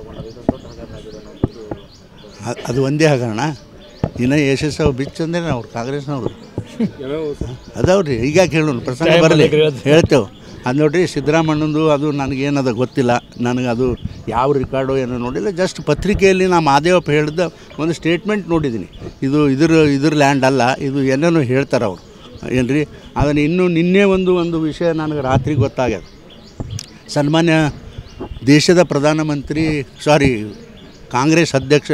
ತಗೊಂಡಾಗ ಇದೊಂದು ದೊಡ್ಡ ಹಗರಣ ಆಗಿದೆ ಅನ್ನೋದು ಅ- ಅದು ಒಂದೇ ಹಗರಣ ಇನ್ನು ಯಶಸ್ಸು ಬಿಚ್ಚಂದ್ರೆ ಅವ್ರು ಕಾಂಗ್ರೆಸ್ನವರು ಯಾವ್ಯಾವ ಸರ್ ಅದಾವ್ರಿ ಈಗ ಕೇಳೋಣ ಪ್ರಸಂಗ ಬರಲಿ ಹೇಳ್ತೇವೆ ಅದು ನೋಡ್ರಿ ಸಿದ್ದರಾಮಣ್ಣಂದು ಅದು ನನಗೇನದ ಗೊತ್ತಿಲ್ಲ ನನಗೆ ಅದು ಯಾವ ರೆಕಾರ್ಡು ಏನೋ ನೋಡಿಲ್ಲ ಜಸ್ಟ್ ಪತ್ರಿಕೆಯಲ್ಲಿ ನಾ ಮಾದೇವಪ್ಪ ಹೇಳಿದ ಒಂದು ಸ್ಟೇಟ್ಮೆಂಟ್ ನೋಡಿದ್ದೀನಿ ಇದು ಇದ್ರ ಇದ್ರ ಲ್ಯಾಂಡ್ ಅಲ್ಲ ಇದು ಏನೇನೋ ಹೇಳ್ತಾರೆ ಅವರು ಏನು ರೀ ಅದನ್ನು ಇನ್ನೂ ನಿನ್ನೆ ಒಂದು ಒಂದು ವಿಷಯ ನನಗೆ ರಾತ್ರಿ ಗೊತ್ತಾಗ್ಯದ ಸನ್ಮಾನ್ಯ ದೇಶದ ಪ್ರಧಾನಮಂತ್ರಿ ಸಾರಿ ಕಾಂಗ್ರೆಸ್ ಅಧ್ಯಕ್ಷ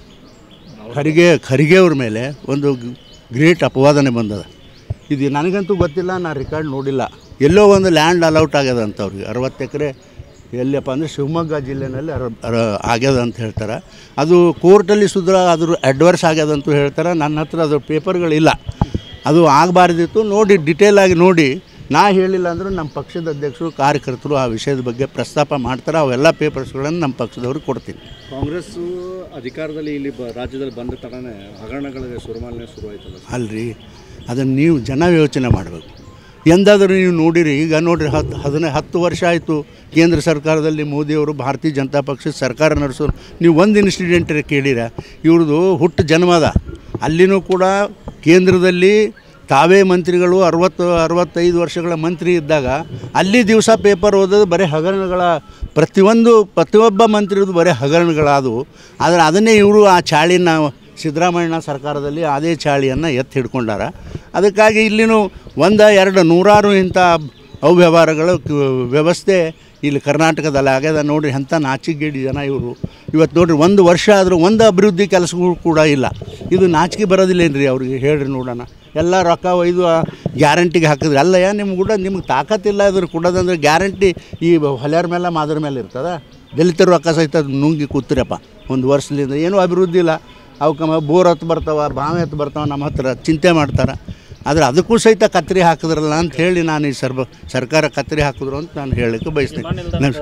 ಖರ್ಗೆ ಖರ್ಗೆ ಅವ್ರ ಮೇಲೆ ಒಂದು ಗ್ರೇಟ್ ಅಪವಾದನೆ ಬಂದದ ಇದು ನನಗಂತೂ ಗೊತ್ತಿಲ್ಲ ನಾನು ರೆಕಾರ್ಡ್ ನೋಡಿಲ್ಲ ಎಲ್ಲೋ ಒಂದು ಲ್ಯಾಂಡ್ ಅಲೌಟ್ ಆಗ್ಯದ ಅಂತ ಅವ್ರಿಗೆ ಅರವತ್ತು ಎಕರೆ ಎಲ್ಲಿಯಪ್ಪ ಅಂದರೆ ಶಿವಮೊಗ್ಗ ಜಿಲ್ಲೆನಲ್ಲಿ ಅರ ಅರ ಆಗ್ಯದ ಅಂತ ಹೇಳ್ತಾರೆ ಅದು ಕೋರ್ಟಲ್ಲಿ ಸುದ್ರ ಅದ್ರ ಅಡ್ವರ್ಸ್ ಆಗ್ಯದ ಅಂತ ಹೇಳ್ತಾರೆ ನನ್ನ ಹತ್ರ ಅದ್ರ ಪೇಪರ್ಗಳಿಲ್ಲ ಅದು ಆಗಬಾರ್ದಿತ್ತು ನೋಡಿ ಡಿಟೇಲ್ ಆಗಿ ನೋಡಿ ನಾ ಹೇಳಿಲ್ಲ ಅಂದರೂ ನಮ್ಮ ಪಕ್ಷದ ಅಧ್ಯಕ್ಷರು ಕಾರ್ಯಕರ್ತರು ಆ ವಿಷಯದ ಬಗ್ಗೆ ಪ್ರಸ್ತಾಪ ಮಾಡ್ತಾರೆ ಅವೆಲ್ಲ ಪೇಪರ್ಸ್ಗಳನ್ನು ನಮ್ಮ ಪಕ್ಷದವ್ರಿಗೆ ಕೊಡ್ತೀನಿ ಕಾಂಗ್ರೆಸ್ಸು ಅಧಿಕಾರದಲ್ಲಿ ಇಲ್ಲಿ ಬ ರಾಜ್ಯದಲ್ಲಿ ಬಂದ ತಡನೇ ಹಗರಣಗಳಿಗೆ ಸುರುಮಾಲನೆ ಶುರುವಾಯ್ತಲ್ಲ ಸರ್ ಅಲ್ರಿ ಅದನ್ನು ನೀವು ಜನ ಯೋಚನೆ ಮಾಡಬೇಕು ಎಂದಾದರೂ ನೀವು ನೋಡಿರಿ ಈಗ ನೋಡಿರಿ ಹತ್ತು ಹದಿನೈ ಹತ್ತು ವರ್ಷ ಆಯಿತು ಕೇಂದ್ರ ಸರ್ಕಾರದಲ್ಲಿ ಮೋದಿಯವರು ಭಾರತೀಯ ಜನತಾ ಪಕ್ಷದ ಸರ್ಕಾರ ನಡೆಸೋರು ನೀವು ಒಂದು ಇನ್ಸಿಡೆಂಟ್ ಕೇಳಿರ ಇವ್ರದ್ದು ಹುಟ್ಟು ಜನ್ಮದ ಅಲ್ಲಿನೂ ಕೂಡ ಕೇಂದ್ರದಲ್ಲಿ ತಾವೇ ಮಂತ್ರಿಗಳು ಅರವತ್ತು ಅರವತ್ತೈದು ವರ್ಷಗಳ ಮಂತ್ರಿ ಇದ್ದಾಗ ಅಲ್ಲಿ ದಿವಸ ಪೇಪರ್ ಓದೋದು ಬರೀ ಹಗರಣಗಳ ಪ್ರತಿಯೊಂದು ಪ್ರತಿಯೊಬ್ಬ ಮಂತ್ರಿದು ಬರೀ ಹಗರಣಗಳಾದವು ಆದರೆ ಅದನ್ನೇ ಇವರು ಆ ಚಾಳಿನ ಸಿದ್ದರಾಮಯ್ಯನ ಸರ್ಕಾರದಲ್ಲಿ ಅದೇ ಚಾಳಿಯನ್ನು ಎತ್ತಿ ಹಿಡ್ಕೊಂಡಾರ ಅದಕ್ಕಾಗಿ ಇಲ್ಲಿನೂ ಒಂದು ಎರಡು ನೂರಾರು ಇಂಥ ಅವ್ಯವಹಾರಗಳು ಕ- ವ್ಯವಸ್ಥೆ ಇಲ್ಲಿ ಕರ್ನಾಟಕದಲ್ಲಿ ಆಗ್ಯದ ನೋಡ್ರಿ ಎಂಥ ನಾಚಿಕೆಗೇಡಿ ಜನ ಇವರು ಇವತ್ತು ನೋಡ್ರಿ ಒಂದು ವರ್ಷ ಆದರೂ ಒಂದು ಅಭಿವೃದ್ಧಿ ಕೆಲಸಗಳು ಕೂಡ ಇಲ್ಲ ಇದು ನಾಚಿಕೆ ಬರೋದಿಲ್ಲೇನ್ರಿ ಅವ್ರಿಗೆ ಹೇಳ್ರಿ ನೋಡೋಣ ಎಲ್ಲ ರೊಕ್ಕ ಒಯ್ದು ಗ್ಯಾರಂಟಿಗೆ ಹಾಕಿದ್ರಿ ಅಲ್ಲಯ್ಯ ನಿಮ್ಗೆ ಕೂಡ ನಿಮ್ಗೆ ತಾಕತ್ತಿಲ್ಲ ಇದ್ರ ಕೊಡೋದಂದ್ರೆ ಗ್ಯಾರಂಟಿ ಈ ಹೊಲೆಯರ ಮೇಲೆ ಮಾದ್ರ ಮೇಲೆ ಇರ್ತದ ದಲಿತರ ರೊಕ್ಕ ಸಹಿತ ನುಂಗಿ ಕೂತಿರಪ್ಪ ಒಂದು ವರ್ಷದಿಂದ ಏನೂ ಅಭಿವೃದ್ಧಿ ಇಲ್ಲ ಅವಕ್ಕೆ ಬೋರ್ ಹತ್ತು ಬರ್ತಾವ ಬಾವಿ ಹತ್ತು ಬರ್ತಾವ ನಮ್ಮ ಹತ್ರ ಚಿಂತೆ ಮಾಡ್ತಾರೆ ಆದರೆ ಅದಕ್ಕೂ ಸಹಿತ ಕತ್ರಿ ಹಾಕಿದ್ರಲ್ಲ ಅಂತ ಹೇಳಿ ನಾನು ಈ ಸರ್ವ ಸರ್ಕಾರ ಕತ್ರಿ ಹಾಕಿದ್ರು ಅಂತ ನಾನು ಹೇಳಕ್ಕೆ ಬಯಸ್ತೀನಿ ನಮ್-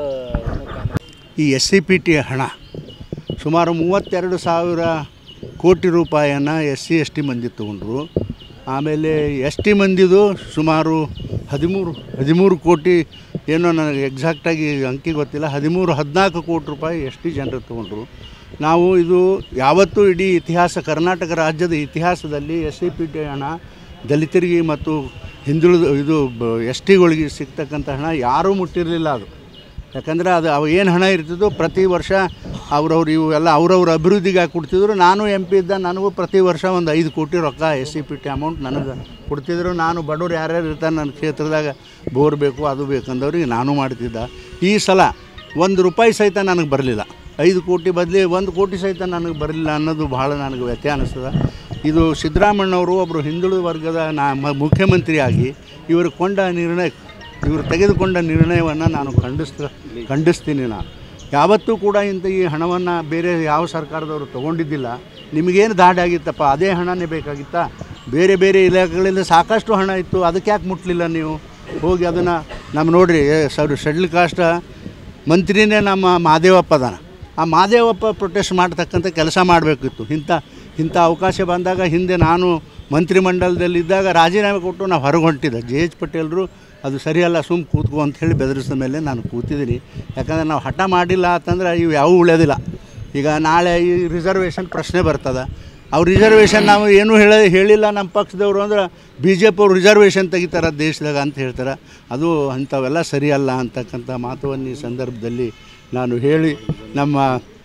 ಈ ಎಸ್ ಸಿ ಪಿ ಟಿ ಹಣ ಸುಮಾರು ಮೂವತ್ತೆರಡು ಸಾವಿರ ಕೋಟಿ ರೂಪಾಯಿಯನ್ನು ಎಸ್ ಸಿ ಎಸ್ ಟಿ ಮಂದಿ ತೊಗೊಂಡ್ರು ಆಮೇಲೆ ಎಸ್ ಟಿ ಮಂದಿದು ಸುಮಾರು ಹದಿಮೂರು ಹದಿಮೂರು ಕೋಟಿ ಏನೋ ನನಗೆ ಎಕ್ಸಾಕ್ಟಾಗಿ ಅಂಕಿ ಗೊತ್ತಿಲ್ಲ ಹದಿಮೂರು ಹದಿನಾಲ್ಕು ಕೋಟಿ ರೂಪಾಯಿ ಎಸ್ ಟಿ ಜನರು ತೊಗೊಂಡ್ರು ನಾವು ಇದು ಯಾವತ್ತೂ ಇಡೀ ಇತಿಹಾಸ ಕರ್ನಾಟಕ ರಾಜ್ಯದ ಇತಿಹಾಸದಲ್ಲಿ ಎಸ್ ಸಿ ಪಿ ಟಿ ಹಣ ದಲಿತರಿಗೆ ಮತ್ತು ಹಿಂದುಳಿದ ಇದು ಎಸ್ ಟಿಗಳಿಗೆ ಸಿಗ್ತಕ್ಕಂಥ ಹಣ ಯಾರೂ ಮುಟ್ಟಿರಲಿಲ್ಲ ಅದು ಯಾಕಂದರೆ ಅದು ಅವು ಏನು ಹಣ ಇರ್ತಿದ್ದು ಪ್ರತಿ ವರ್ಷ ಅವ್ರವ್ರು ಇವು ಎಲ್ಲ ಅವ್ರವ್ರ ಅಭಿವೃದ್ಧಿಗೆ ಹಾಕಿ ಕೊಡ್ತಿದ್ರು ನಾನು ಎಂ ಪಿ ಇದ್ದ ನನಗೂ ಪ್ರತಿ ವರ್ಷ ಒಂದು ಐದು ಕೋಟಿ ರೊಕ್ಕ S C P T amount ನನಗೆ ಕೊಡ್ತಿದ್ರು ನಾನು ಬಡವ್ರು ಯಾರ್ಯಾರು ಇರ್ತಾರೆ ನನ್ನ ಕ್ಷೇತ್ರದಾಗ ಬೋರ್ ಬೇಕು ಅದು ಬೇಕಂದವ್ರಿಗೆ ನಾನು ಮಾಡ್ತಿದ್ದ ಈ ಸಲ ಒಂದು ರೂಪಾಯಿ ಸಹಿತ ನನಗೆ ಬರಲಿಲ್ಲ ಐದು ಕೋಟಿ ಬದಲಿ ಒಂದು ಕೋಟಿ ಸಹಿತ ನನಗೆ ಬರಲಿಲ್ಲ ಅನ್ನೋದು ಭಾಳ ನನಗೆ ವ್ಯತ್ಯಾಸ ಅನಿಸ್ತದ ಇದು ಸಿದ್ದರಾಮಣ್ಣವರು ಒಬ್ಬರು ಹಿಂದುಳಿದ ವರ್ಗದ ನಾ ಮ- ಮುಖ್ಯಮಂತ್ರಿಯಾಗಿ ಇವರು ಕೊಂಡ ನಿರ್ಣಯ ಇವರು ತೆಗೆದುಕೊಂಡ ನಿರ್ಣಯವನ್ನು ನಾನು ಖಂಡಿಸ್ತ ಖಂಡಿಸ್ತೀನಿ ನಾನು ಯಾವತ್ತೂ ಕೂಡ ಇಂಥ ಈ ಹಣವನ್ನು ಬೇರೆ ಯಾವ ಸರ್ಕಾರದವರು ತೊಗೊಂಡಿದ್ದಿಲ್ಲ ನಿಮಗೇನು ದಾಡಿ ಆಗಿತ್ತಪ್ಪ ಅದೇ ಹಣನೇ ಬೇಕಾಗಿತ್ತಾ ಬೇರೆ ಬೇರೆ ಇಲಾಖೆಗಳಿಂದ ಸಾಕಷ್ಟು ಹಣ ಇತ್ತು ಅದಕ್ಕೆ ಯಾಕೆ ಮುಟ್ಲಿಲ್ಲ ನೀವು ಹೋಗಿ ಅದನ್ನು ನಮ್ಮ ನೋಡ್ರಿ ಸರ್ ಶೆಡ್ಲ್ ಕಾಸ್ಟ್ ಮಂತ್ರಿನೇ ನಮ್ಮ ಮಾದೇವಪ್ಪ ಅದಾನ ಆ ಮಾದೇವಪ್ಪ ಪ್ರೊಟೆಸ್ಟ್ ಮಾಡ್ತಕ್ಕಂಥ ಕೆಲಸ ಮಾಡಬೇಕಿತ್ತು ಇಂಥ ಇಂಥ ಅವಕಾಶ ಬಂದಾಗ ಹಿಂದೆ ನಾನು ಮಂತ್ರಿಮಂಡಲದಲ್ಲಿದ್ದಾಗ ರಾಜೀನಾಮೆ ಕೊಟ್ಟು ನಾವು ಹೊರಗೆ ಹೊಂಟಿದ್ದೆ ಜೆ ಎಚ್ ಪಟೇಲ್ರು ಅದು ಸರಿಯಲ್ಲ ಸುಮ್ಮ ಕೂತ್ಕೊ ಅಂತ ಹೇಳಿ ಬೆದರಿಸಿದ ಮೇಲೆ ನಾನು ಕೂತಿದ್ದೀನಿ ಯಾಕಂದರೆ ನಾವು ಹಠ ಮಾಡಿಲ್ಲ ಅಂತಂದ್ರೆ ಇವು ಯಾವೂ ಉಳಿಯೋದಿಲ್ಲ ಈಗ ನಾಳೆ ಈ ರಿಸರ್ವೇಷನ್ ಪ್ರಶ್ನೆ ಬರ್ತದೆ ಅವ್ರು ರಿಸರ್ವೇಷನ್ ನಾವು ಏನೂ ಹೇಳ ಹೇಳಿಲ್ಲ ನಮ್ಮ ಪಕ್ಷದವರು ಅಂದ್ರೆ ಬಿ ಜೆ ಪಿ ಅವ್ರು ರಿಸರ್ವೇಷನ್ ತೆಗಿತಾರೆ ದೇಶದಾಗ ಅಂತ ಹೇಳ್ತಾರೆ ಅದು ಅಂಥವೆಲ್ಲ ಸರಿಯಲ್ಲ ಅಂತಕ್ಕಂಥ ಮಾತುವನ್ನು ಈ ಸಂದರ್ಭದಲ್ಲಿ ನಾನು ಹೇಳಿ ನಮ್ಮ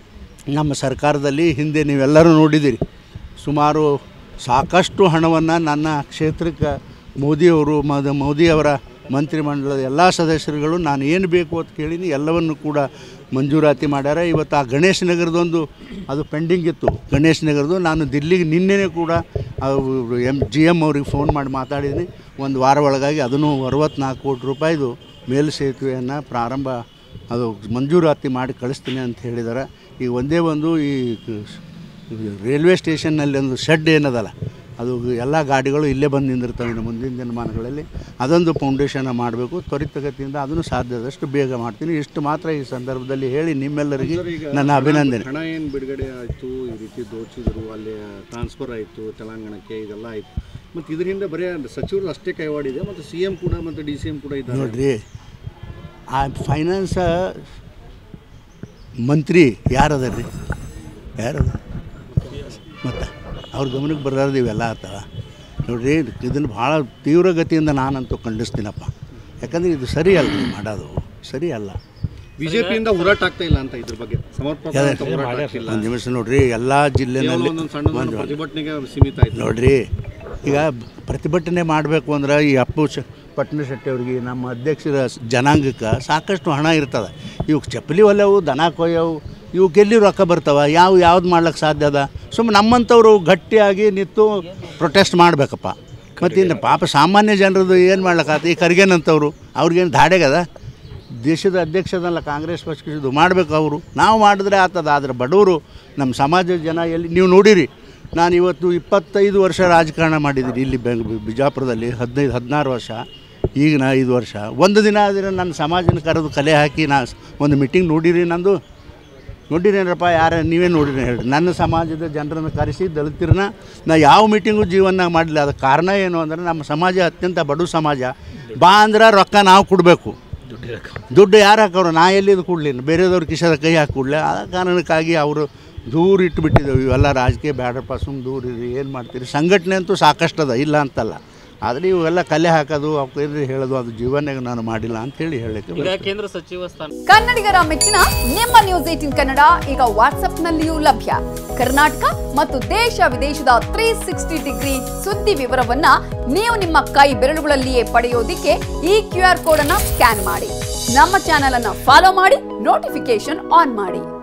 ನಮ್ಮ ಸರ್ಕಾರದಲ್ಲಿ ಹಿಂದೆ ನೀವೆಲ್ಲರೂ ನೋಡಿದ್ದೀರಿ ಸುಮಾರು ಸಾಕಷ್ಟು ಹಣವನ್ನು ನನ್ನ ಕ್ಷೇತ್ರಕ್ಕೆ ಮೋದಿಯವರು ಮದ ಮೋದಿಯವರ ಮಂತ್ರಿಮಂಡಲದ ಎಲ್ಲ ಸದಸ್ಯರುಗಳು ನಾನು ಏನು ಬೇಕು ಅಂತ ಕೇಳೀನಿ ಎಲ್ಲವನ್ನು ಕೂಡ ಮಂಜೂರಾತಿ ಮಾಡ್ಯಾರ ಇವತ್ತು ಆ ಗಣೇಶ್ ನಗರದೊಂದು ಅದು ಪೆಂಡಿಂಗ್ ಇತ್ತು ಗಣೇಶ್ ನಗರದು ನಾನು ದಿಲ್ಲಿಗೆ ನಿನ್ನೆನೇ ಕೂಡ ಎಮ್ ಜಿ ಎಮ್ ಅವ್ರಿಗೆ ಫೋನ್ ಮಾಡಿ ಮಾತಾಡಿದ್ದೀನಿ ಒಂದು ವಾರ ಒಳಗಾಗಿ ಅದನ್ನು ಅರವತ್ತ್ನಾಲ್ಕು ಕೋಟಿ ರೂಪಾಯಿದು ಮೇಲು ಸೇತುವೆಯನ್ನು ಪ್ರಾರಂಭ ಅದು ಮಂಜೂರಾತಿ ಮಾಡಿ ಕಳಿಸ್ತೀನಿ ಅಂತ ಹೇಳಿದ್ದಾರೆ ಈಗ ಒಂದೇ ಒಂದು ಈ ರೈಲ್ವೆ ಸ್ಟೇಷನ್ನಲ್ಲಿ ಒಂದು ಶೆಡ್ ಏನದಲ್ಲ ಅದು ಎಲ್ಲ ಗಾಡಿಗಳು ಇಲ್ಲೇ ಬಂದು ನಿಂದಿರ್ತವೆ ಇನ್ನು ಮುಂದಿನ ದಿನಮಾನಗಳಲ್ಲಿ ಅದೊಂದು ಫೌಂಡೇಶನ್ ಮಾಡಬೇಕು ತ್ವರಿತಗತಿಯಿಂದ ಅದನ್ನು ಸಾಧ್ಯದಷ್ಟು ಬೇಗ ಮಾಡ್ತೀನಿ ಇಷ್ಟು ಮಾತ್ರ ಈ ಸಂದರ್ಭದಲ್ಲಿ ಹೇಳಿ ನಿಮ್ಮೆಲ್ಲರಿಗೆ ನನ್ನ ಅಭಿನಂದನೆ ಹಣ ಏನು ಬಿಡುಗಡೆ ಆಯಿತು ಈ ರೀತಿ ದೋಚಿದ್ರು ಅಲ್ಲಿ ಟ್ರಾನ್ಸ್ಫರ್ ಆಯಿತು ತೆಲಂಗಾಣಕ್ಕೆ ಇದೆಲ್ಲ ಆಯಿತು ಮತ್ತು ಇದರಿಂದ ಬರೀ ಸಚಿವರು ಅಷ್ಟೇ ಕೈವಾಡಿದೆ ಮತ್ತು ಸಿ ಎಂ ಕೂಡ ಮತ್ತು ಡಿ ಸಿ ಎಂ ಕೂಡ ಇದ್ದಾರೆ ನೋಡ್ರಿ ಆ ಫೈನಾನ್ಸ್ ಮಂತ್ರಿ ಯಾರದ ರೀ ಯಾರದ ಮತ್ತು ಅವ್ರ ಗಮನಕ್ಕೆ ಬರಲಾರ್ದು ಇವೆಲ್ಲ ಆತವ ನೋಡ್ರಿ ಇದನ್ನು ಭಾಳ ತೀವ್ರಗತಿಯಿಂದ ನಾನಂತೂ ಖಂಡಿಸ್ತೀನಪ್ಪ ಯಾಕಂದರೆ ಇದು ಸರಿ ಅಲ್ಲ ನೀವು ಮಾಡೋದು ಸರಿ ಅಲ್ಲ ಬಿಜೆಪಿಯಿಂದ ಹೋರಾಟ ಆಗ್ತಾ ಇಲ್ಲ ಅಂತ ಇದ್ರ ಬಗ್ಗೆ ಸಮರ್ಪಕ ಅಂತ ಹೋರಾಟ ಆಗ್ತಿಲ್ಲ ಒಂದು ನಿಮಿಷ ನೋಡ್ರಿ ಎಲ್ಲ ಜಿಲ್ಲೆನಲ್ಲಿ ಒಂದೊಂದು ಸಣ್ಣ ಸಣ್ಣ ಪ್ರತಿಭಟನೆಗೆ ಸೀಮಿತ ಆಯ್ತು ನೋಡ್ರಿ ಈಗ ಪ್ರತಿಭಟನೆ ಮಾಡಬೇಕು ಅಂದ್ರೆ ಈ ಅಪ್ಪು ಶ ಪಟ್ನಶೆಟ್ಟಿ ಅವ್ರಿಗೆ ನಮ್ಮ ಅಧ್ಯಕ್ಷರ ಜನಾಂಗಕ್ಕೆ ಸಾಕಷ್ಟು ಹಣ ಇರ್ತದೆ ಇವು ಚಪ್ಪಲಿ ಒಲೆವು ದನ ಕೊಯ್ಯವು ಇವಕ್ಕೆಲ್ಲಿ ರೊಕ್ಕ ಬರ್ತಾವ ಯಾವ ಯಾವ್ದು ಮಾಡ್ಲಿಕ್ಕೆ ಸಾಧ್ಯ ಅದ ಸುಮ್ಮನೆ ನಮ್ಮಂಥವ್ರು ಗಟ್ಟಿಯಾಗಿ ನಿಂತು ಪ್ರೊಟೆಸ್ಟ್ ಮಾಡಬೇಕಪ್ಪ ಮತ್ತು ಇನ್ನು ಪಾಪ ಸಾಮಾನ್ಯ ಜನರದ್ದು ಏನು ಮಾಡ್ಲಿಕ್ಕಾತ ಈ ಖರ್ಗೆನಂತವ್ರು ಅವ್ರಿಗೇನು ಧಾಡೆಗದ ದೇಶದ ಅಧ್ಯಕ್ಷದಲ್ಲ ಕಾಂಗ್ರೆಸ್ ಪಕ್ಷದ್ದು ಮಾಡಬೇಕು ಅವರು ನಾವು ಮಾಡಿದ್ರೆ ಆತದ ಆದರೆ ಬಡವರು ನಮ್ಮ ಸಮಾಜದ ಜನ ಎಲ್ಲಿ ನೀವು ನೋಡಿರಿ ನಾನು ಇವತ್ತು ಇಪ್ಪತ್ತೈದು ವರ್ಷ ರಾಜಕಾರಣ ಮಾಡಿದ್ದೀನಿ ಇಲ್ಲಿ ಬೆಂಗ್ ಬಿಜಾಪುರದಲ್ಲಿ ಹದಿನೈದು ಹದಿನಾರು ವರ್ಷ ಈಗ ನಾ ಐದು ವರ್ಷ ಒಂದು ದಿನ ಆದರೆ ನನ್ನ ಸಮಾಜನ ಕರೆದು ಕಲೆ ಹಾಕಿ ನಾ ಒಂದು ಮೀಟಿಂಗ್ ನೋಡಿರಿ ನಂದು ನೋಡಿರೇನಪ್ಪ ಯಾರ ನೀವೇ ನೋಡಿರಿ ಹೇಳ್ರಿ ನನ್ನ ಸಮಾಜದ ಜನರನ್ನು ಕರೆಸಿ ದಲಿತರನ್ನ ನಾ ಯಾವ ಮೀಟಿಂಗು ಜೀವನದಾಗ ಮಾಡಲಿಲ್ಲ ಅದಕ್ಕೆ ಕಾರಣ ಏನು ಅಂದರೆ ನಮ್ಮ ಸಮಾಜ ಅತ್ಯಂತ ಬಡ ಸಮಾಜ ಬಾ ಅಂದ್ರೆ ರೊಕ್ಕ ನಾವು ಕೊಡಬೇಕು ದುಡ್ಡು ಯಾರು ಹಾಕೋರು ನಾ ಎಲ್ಲಿದು ಕೊಡಲಿ ಬೇರೆದವ್ರ ಕಿಶದ ಕೈ ಹಾಕಿ ಕೊಡಲಿ ಆ ಕಾರಣಕ್ಕಾಗಿ ಅವರು ದೂರ ಇಟ್ಟುಬಿಟ್ಟಿದ್ದೇವೆ ಇವೆಲ್ಲ ರಾಜಕೀಯ ಬೇಡಪ್ಪ ಸುಮ್ಮ ದೂರ ಇರಿ ಏನು ಮಾಡ್ತೀರಿ ಸಂಘಟನೆ ಅಂತೂ ಸಾಕಷ್ಟು ಅದ ಇಲ್ಲ ಅಂತಲ್ಲ ಆದರೆ ಇವೆಲ್ಲ ಕಲೆ ಹಾಕೋದು ಅವ್ರಿಗೆ ಹೇಳೋದು ಅದು ಜೀವನಾಗ ನಾನು ಮಾಡಿಲ್ಲ ಅಂತೇಳಿ ಹೇಳಕ್ಕೆ ಈಗ ಕೇಂದ್ರ ಸಚಿವ ಸ್ಥಾನ ಕನ್ನಡಿಗರ ಮೆಚ್ಚಿನ ನಿಮ್ಮ ನ್ಯೂಸ್ ಏಟಿನ್ ಕನ್ನಡ ಈಗ ವಾಟ್ಸ್ಆಪ್ನಲ್ಲಿಯೂ ಲಭ್ಯ ಕರ್ನಾಟಕ ಮತ್ತು ದೇಶ ವಿದೇಶದ ತ್ರೀ ಸಿಕ್ಸ್ಟಿ ಡಿಗ್ರಿ ಸುದ್ದಿ ವಿವರವನ್ನ ನೀವು ನಿಮ್ಮ ಕೈ ಬೆರಳುಗಳಲ್ಲಿಯೇ ಪಡೆಯೋದಿಕ್ಕೆ ಈ ಕ್ಯೂ ಆರ್ ಕೋಡ್ ಅನ್ನ ಸ್ಕ್ಯಾನ್ ಮಾಡಿ ನಮ್ಮ ಚಾನೆಲ್ ಅನ್ನ ಫಾಲೋ ಮಾಡಿ ನೋಟಿಫಿಕೇಶನ್ ಆನ್ ಮಾಡಿ